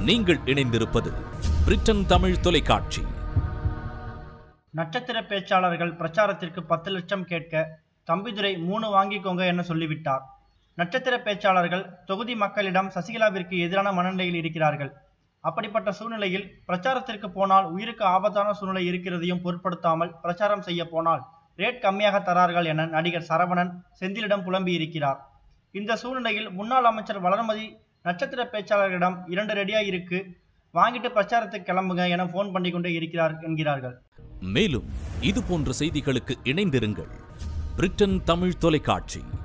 நீங்கள் இணைந்திருப்பது பிரிட்டன் தமிழ் தொலைக்காட்சி நட்சத்திர பேச்சாளர்கள் பிரச்சாரத்திற்கு பத்து லட்சம் கேட்க தம்பிதுரை மூணு வாங்கிக்கோங்க என சொல்லிவிட்டார் நட்சத்திர பேச்சாளர்கள் தொகுதி மக்களிடம் சசிகலாவிற்கு எதிரான மனநிலையில் இருக்கிறார்கள் அப்படிப்பட்ட சூழ்நிலையில் பிரச்சாரத்திற்கு போனால் உயிருக்கு ஆபத்தான சூழ்நிலை இருக்கிறதையும் பொருட்படுத்தாமல் பிரச்சாரம் செய்ய போனால் ரேட் கம்மியாக தரார்கள் என நடிகர் சரவணன் செந்திலிடம் புலம்பி இருக்கிறார் இந்த சூழ்நிலையில் முன்னாள் அமைச்சர் வளர்மதி நட்சத்திர பேச்சாளர்களிடம் இரண்டு ரெடியா இருக்கு வாங்கிட்டு பிரச்சாரத்துக்கு கிளம்புங்க என போன் பண்ணி கொண்டே இருக்கிறார் என்கிறார்கள் மேலும் இது போன்ற செய்திகளுக்கு இணைந்திருங்கள் பிரிட்டன் தமிழ் தொலைக்காட்சி